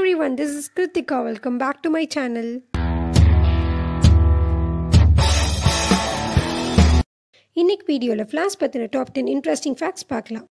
everyone, this is Kritika. Welcome back to my channel. இன்னைக்கு வீடியோவில் flowers பற்றின top ten interesting facts பார்க்கலாம்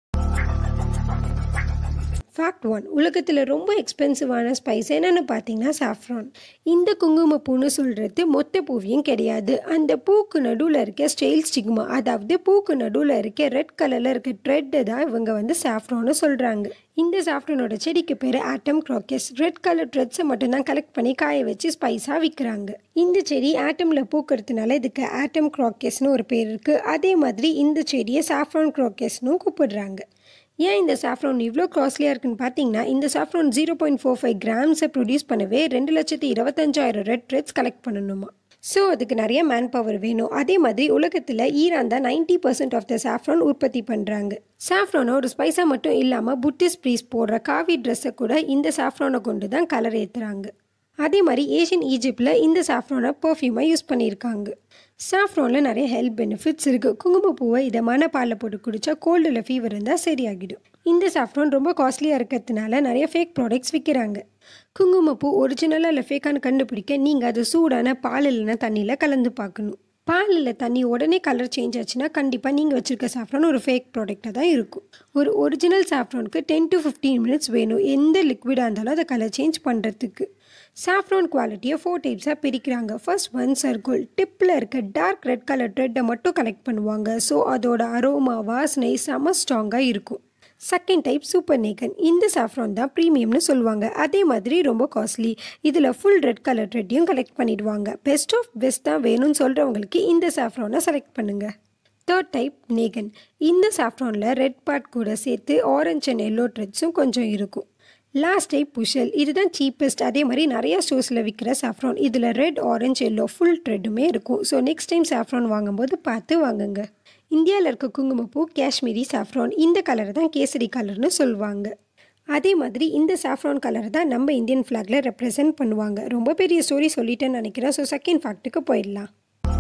fact one உலகத்தில் ரொம்ப எக்ஸ்பென்சிவான ஸ்பைஸ் என்னென்னு பார்த்தீங்கன்னா சாஃப்ரான் இந்த குங்குமப்பூன்னு சொல்கிறது மொத்த பூவியும் கிடையாது அந்த பூக்கு நடுவில் இருக்க ஸ்டெயில் ஸ்டிக்மா அதாவது பூக்கு நடுவில் இருக்க ரெட் கலரில் இருக்க த்ரெட்டை தான் இவங்க வந்து சாஃப்ரான்னு சொல்கிறாங்க இந்த சாஃப்ரானோட செடிக்கு பேர் ஆட்டம் க்ராக்கஸ் ரெட் கலர் த்ரெட்ஸை மட்டும்தான் கலெக்ட் பண்ணி காய வச்சு ஸ்பைஸாக விற்கிறாங்க இந்த செடி ஆட்டமில் பூக்கிறதுனால இதுக்கு ஆட்டம் க்ராக்கஸ்னு ஒரு பேர் இருக்குது அதே மாதிரி இந்த செடியை சாஃப்ரான் க்ராக்கஸ்னு கூப்பிடுறாங்க ஏன் இந்த சாஃப்ரான் இவ்வளோ காஸ்ட்லியாக இருக்குன்னு பார்த்தீங்கன்னா இந்த saffron zero point four five கிராம்ஸை ப்ரொடியூஸ் பண்ணவே ரெண்டு லட்சத்தி இருபத்தஞ்சாயிரம் ரெட் த்ரெட்ஸ் கலெக்ட் பண்ணணுமா ஸோ அதுக்கு நிறைய மேன் பவர் வேணும் அதே மாதிரி உலகத்தில் ஈரான் தான் ninety percent of the saffron உற்பத்தி பண்ணுறாங்க சாஃப்ரானை ஒரு ஸ்பைஸாக மட்டும் இல்லாமல் புட்டிஸ்ட் ப்ரீஸ் போடுற காவி ட்ரெஸ்ஸை கூட இந்த சாஃப்ரானை கொண்டு தான் கலர் ஏற்றுறாங்க அதே மாதிரி ஏஷியன் ஈஜிப்டில் இந்த சாஃப்ரானை பர்ஃப்யூமாக யூஸ் பண்ணியிருக்காங்க சாஃப்ரானில் நிறைய ஹெல்த் பெனிஃபிட்ஸ் இருக்குது குங்குமப்பூவை இதமான பாலில் போட்டு குடித்தா கோல்டில் ஃபீவர் இருந்தால் சரியாகிடும் இந்த சாஃப்ரான் ரொம்ப காஸ்ட்லியாக இருக்கிறதுனால நிறைய ஃபேக் ப்ராடக்ட்ஸ் விற்கிறாங்க குங்குமப்பூ ஒரிஜினலாக இல்லை ஃபேக்கான்னு கண்டுபிடிக்க நீங்கள் அது சூடான பால் இல்லைன்னா தண்ணியில் கலந்து பார்க்கணும் பால் இல்லை தண்ணி உடனே கலர் சேஞ்ச் ஆச்சுன்னா கண்டிப்பாக நீங்கள் வச்சுருக்க சாஃப்ரான் ஒரு ஃபேக் ப்ராடக்டாக தான் இருக்கும் ஒரு ஒரிஜினல் சாஃப்ரானுக்கு டென் டு ஃபிஃப்டீன் மினிட்ஸ் வேணும் எந்த லிக்விடாக இருந்தாலும் அதை கலர் சேஞ்ச் பண்ணுறதுக்கு சாஃப்ரான் குவாலிட்டியை ஃபோர் டைப்ஸாக பிரிக்கிறாங்க ஃபர்ஸ்ட் ஒன் சர்க்கிள் டிப்பில் இருக்க டார்க் ரெட் கலர் த்ரெட்டை மட்டும் கலெக்ட் பண்ணுவாங்க ஸோ அதோட அரோமா வாசனை செம ஸ்ட்ராங்காக இருக்கும் செகண்ட் டைப் சூப்பர் நேக்கன் இந்த சாஃப்ரான் தான் ப்ரீமியம்னு சொல்லுவாங்க அதே மாதிரி ரொம்ப காஸ்ட்லி இதில் ஃபுல் ரெட் கலர் த்ரெட்டையும் கலெக்ட் பண்ணிடுவாங்க பெஸ்ட் ஆஃப் பெஸ்ட் தான் வேணும்னு சொல்கிறவங்களுக்கு இந்த சாஃப்ரானை செலக்ட் பண்ணுங்கள் தேர்ட் டைப் நேகன் இந்த சாஃப்ரானில் ரெட் பார்ட் கூட சேர்த்து ஆரஞ்ச் அண்ட் எல்லோ த்ரெட்ஸும் கொஞ்சம் இருக்கும் லாஸ்ட் டைப் புஷல் இதுதான் சீப்பஸ்ட் அதே மாதிரி நிறைய ஸ்டோர்ஸில் விற்கிற சாஃப்ரான் இதில் ரெட் ஆரஞ்ச் எல்லோ ஃபுல் த்ரெட்டுமே இருக்கும் ஸோ நெக்ஸ்ட் டைம் சாஃப்ரான் வாங்கும்போது பார்த்து வாங்குங்க இந்தியாவில் இருக்க குங்குமப்பூ காஷ்மீரி சாஃப்ரான் இந்த கலரை தான் கேசரி கலர்னு சொல்லுவாங்க அதே மாதிரி இந்த சாஃப்ரான் கலர் தான் நம்ம இந்தியன் ஃப்ளாகில் ரெப்ரசென்ட் பண்ணுவாங்க ரொம்ப பெரிய ஸ்டோரி சொல்லிட்டேன்னு நினைக்கிறேன் ஸோ செகண்ட் ஃபேக்ட்டுக்கு போயிடலாம்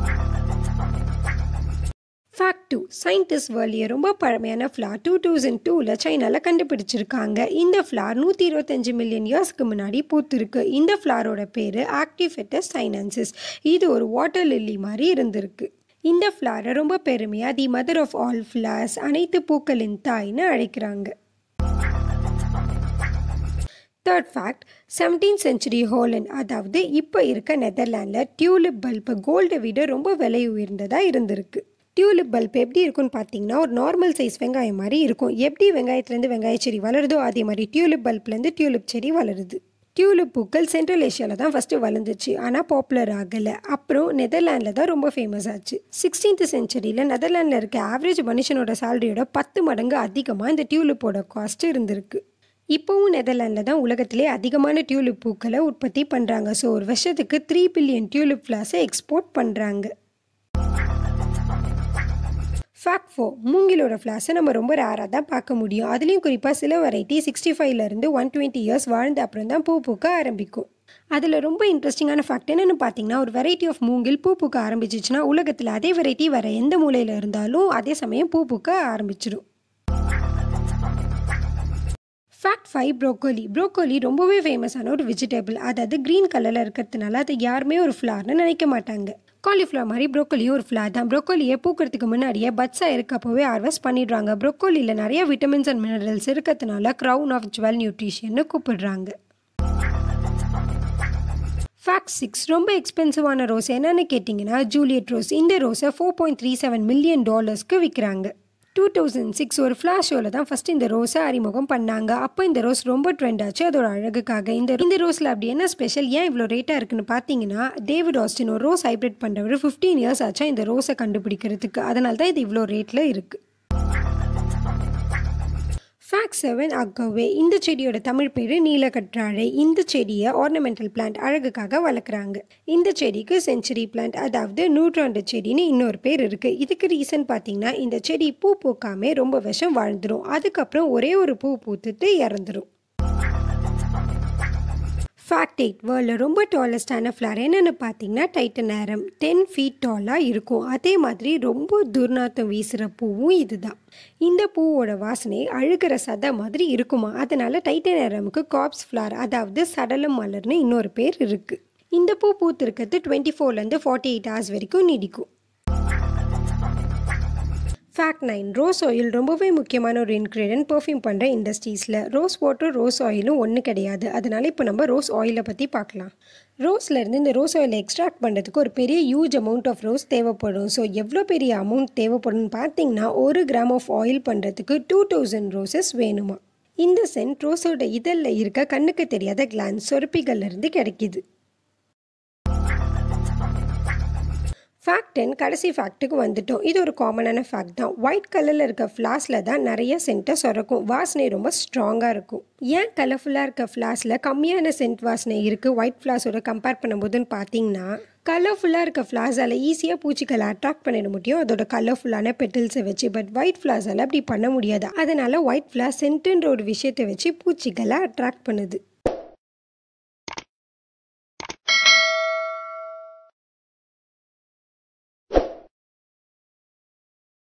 ஃபேக்ட் டூ சயின்டிஸ்ட் வேர்ல்டிய ரொம்ப பழமையான ஃப்ளார் டூ தௌசண்ட் டூவில் சைனாவில் கண்டுபிடிச்சிருக்காங்க இந்த ஃப்ளார் நூற்றி இருபத்தஞ்சு மில்லியன் இயர்ஸ்க்கு முன்னாடி பூத்திருக்கு இந்த ஃப்ளாரோட பேர் ஆக்டிஃபெட்டஸ் சைனன்சிஸ் இது ஒரு வாட்டர் லில்லி மாதிரி இருந்திருக்கு இந்த ஃப்ளாரை ரொம்ப பெருமையாக the mother of all flowers அனைத்து பூக்களின் தாய்னு அழைக்கிறாங்க third fact seventeen century Holland அதாவது இப்போ இருக்க நெதர்லாண்டில் டியூலிப் பல்பு கோல்டை விட ரொம்ப விலை உயர்ந்ததாக இருந்திருக்கு டியூலிப் பல்ப் எப்படி இருக்கும்னு பார்த்தீங்கன்னா ஒரு நார்மல் சைஸ் வெங்காயம் மாதிரி இருக்கும் எப்படி வெங்காயத்துலேருந்து வெங்காய செடி வளருதோ அதே மாதிரி டியூலிப் பல்ப்லேருந்து டியூலிப் செடி வளருது டியூலிப் பூக்கள் சென்ட்ரல் ஏஷியாவில் தான் ஃபஸ்ட்டு வளர்ந்துச்சு ஆனால் பாப்புலர் ஆகலை அப்புறம் நெதர்லாண்டில் தான் ரொம்ப ஃபேமஸ் ஆச்சு சிக்ஸ்டீன்த் சென்ச்சுரியில் நெதர்லாண்டில் இருக்க ஆவரேஜ் மனுஷனோட சேலரியோட பத்து மடங்கு அதிகமாக இந்த டியூலிப்போட காஸ்ட் இருந்திருக்கு இப்போவும் நெதர்லாண்டில் தான் உலகத்திலே அதிகமான டியூலிப் பூக்களை உற்பத்தி பண்ணுறாங்க ஸோ ஒரு வருஷத்துக்கு த்ரீ பில்லியன் டியூலிப் ஃப்ளாஸை எக்ஸ்போர்ட் பண்ணுறாங்க ஃபேக்ட் ஃபோ மூங்கிலோட ஃப்ளாஸை நம்ம ரொம்ப ரேராக தான் பார்க்க முடியும் அதுலேயும் குறிப்பாக சில வெரைட்டி சிக்ஸ்டி ஃபைவ்லேருந்து ஒன் டுவெண்ட்டி இயர்ஸ் வாழ்ந்த அப்புறம் தான் பூ பூக்க ஆரம்பிக்கும் அதில் ரொம்ப இன்ட்ரெஸ்டிங்கான ஃபேக்ட் என்னென்னு பார்த்தீங்கன்னா ஒரு வெரைட்டி ஆஃப் மூங்கில் பூ பூக்க ஆரம்பிச்சிச்சுன்னா உலகத்தில் அதே வெரைட்டி வேறு எந்த மூலையில் இருந்தாலும் அதே சமயம் பூ பூக்க ஆரம்பிச்சிடும் ஃபேக்ட் ஃபைவ் ப்ரோக்கோலி ப்ரோக்கோலி ரொம்பவே ஃபேமஸான ஒரு வெஜிடபிள் அதாவது க்ரீன் கலரில் இருக்கிறதுனால அது யாருமே ஒரு ஃப்ளார்னு நினைக்க மாட்டாங்க காலிஃப்ளவர் மாதிரி ப்ரோக்கோலியும் ஒரு ஃப்ளார் தான் ப்ரோக்கோலியை பூக்கிறதுக்கு முன்னாடியே பட்ஸாக இருக்கப்போவே ஹார்வெஸ்ட் பண்ணிடுறாங்க ப்ரோக்கோலியில் நிறைய விட்டமின்ஸ் அண்ட் மினரல்ஸ் இருக்கிறதுனால க்ரௌன் ஆஃப் ஜுவல் நியூட்ரிஷன்னு கூப்பிடுறாங்க ஃபேக்ட் சிக்ஸ் ரொம்ப எக்ஸ்பென்சிவான ரோஸ் என்னன்னு கேட்டிங்கன்னா ஜூலியட் ரோஸ் இந்த ரோஸை four point three seven million டாலர்ஸ்க்கு விற்கிறாங்க டூ தௌசண்ட் சிக்ஸ் ஒரு ஃப்ளாஷ் ஷோவில் தான் ஃபஸ்ட் இந்த ரோஸை அறிமுகம் பண்ணாங்க அப்போ இந்த ரோஸ் ரொம்ப ட்ரெண்ட் ஆச்சு அதோட அழகுக்காக இந்த இந்த ரோஸில் அப்படி என்ன ஸ்பெஷல் ஏன் இவ்வளோ ரேட்டாக இருக்குன்னு பார்த்தீங்கன்னா டேவிட் ஆஸ்டின் ஒரு ரோஸ் ஹைப்ரிட் பண்ணுறவர் ஃபிஃப்டீன் இயர்ஸ் ஆச்சா இந்த ரோஸை கண்டுபிடிக்கிறதுக்கு அதனால தான் இது இவ்வளோ ரேட்டில் இருக்குது ஃபேக்ட் செவன் அக்கவே இந்த செடியோட தமிழ் பேர் நீலக்கற்றாழை இந்த செடியை ஆர்னமெண்டல் பிளான்ட் அழகுக்காக வளர்க்குறாங்க இந்த செடிக்கு செஞ்சுரி பிளான்ட் அதாவது நூற்றாண்டு செடின்னு இன்னொரு பேர் இருக்குது இதுக்கு ரீசன் பார்த்தீங்கன்னா இந்த செடி பூ பூக்காமே ரொம்ப விஷம் வாழ்ந்துடும் அதுக்கப்புறம் ஒரே ஒரு பூ பூத்துட்டு இறந்துரும் ஃபேக்ட் எயிட் வேர்ல்டில் ரொம்ப டாலஸ்டான ஃப்ளார் என்னென்னு பார்த்தீங்கன்னா டைட்டனேரம் டென் ஃபீட் டாலாக இருக்கும் அதே மாதிரி ரொம்ப துர்நாத்தம் வீசுகிற பூவும் இதுதான் இந்த பூவோட வாசனை அழுகிற சதை மாதிரி இருக்குமா அதனால் டைட்டனேரமுக்கு காப்ஸ் ஃப்ளார் அதாவது சடலம் மலர்னு இன்னொரு பேர் இருக்குது இந்த பூ பூத்திருக்கிறது டுவெண்ட்டி ஃபோர்லேருந்து ஃபார்ட்டி எயிட் ஹவர்ஸ் வரைக்கும் நீடிக்கும் ஃபேக்ட் நைன் ரோஸ் ஆயில் ரொம்பவே முக்கியமான ஒரு இன்க்ரீடியன்ட் பெர்ஃப்யூம் பண்ணுற இண்டஸ்ட்ரீஸில் ரோஸ் வாட்டர் ரோஸ் ஆயிலும் ஒன்று கிடையாது அதனால் இப்போ நம்ம ரோஸ் ஆயிலை பற்றி பார்க்கலாம் ரோஸ்லேருந்து இந்த ரோஸ் ஆயிலை எக்ஸ்ட்ராக்ட் பண்ணுறதுக்கு ஒரு பெரிய ஹியூஜ் அமௌண்ட் ஆஃப் ரோஸ் தேவைப்படும் ஸோ எவ்வளோ பெரிய அமௌண்ட் தேவைப்படும்னு பார்த்தீங்கன்னா ஒரு கிராம் ஆஃப் ஆயில் பண்ணுறதுக்கு டூ தௌசண்ட் ரோசஸ் வேணுமா இந்த சென்ட் ரோஸோட இதழில் இருக்க கண்ணுக்கு தெரியாத கிளான்ஸ் சொரப்பிகள்லேருந்து கிடைக்கிது ஃபேக்ட் டென் கடைசி ஃபேக்ட்டுக்கு வந்துட்டோம் இது ஒரு காமனான ஃபேக்ட் தான் ஒயிட் கலரில் இருக்க ஃப்ளாஸில் தான் நிறைய சென்ட்டை சுரக்கும் வாசனை ரொம்ப ஸ்ட்ராங்காக இருக்கும் ஏன் கலர்ஃபுல்லாக இருக்க ஃப்ளாஸில் கம்மியான சென்ட் வாசனை இருக்குது ஒயிட் ஃப்ளாஸோட கம்பேர் பண்ணும்போதுன்னு பார்த்தீங்கன்னா கலர்ஃபுல்லாக இருக்க ஃப்ளாஸால் ஈஸியாக பூச்சிகளை அட்ராக்ட் பண்ணிட முடியும் அதோட கலர்ஃபுல்லான பெட்டில்ஸை வச்சு பட் ஒயிட் ஃப்ளாஸால் அப்படி பண்ண முடியாது அதனால் ஒயிட் ஃப்ளாஸ் சென்ட்டுன்ற ஒரு விஷயத்தை வச்சு பூச்சிகளை அட்ராக்ட் பண்ணுது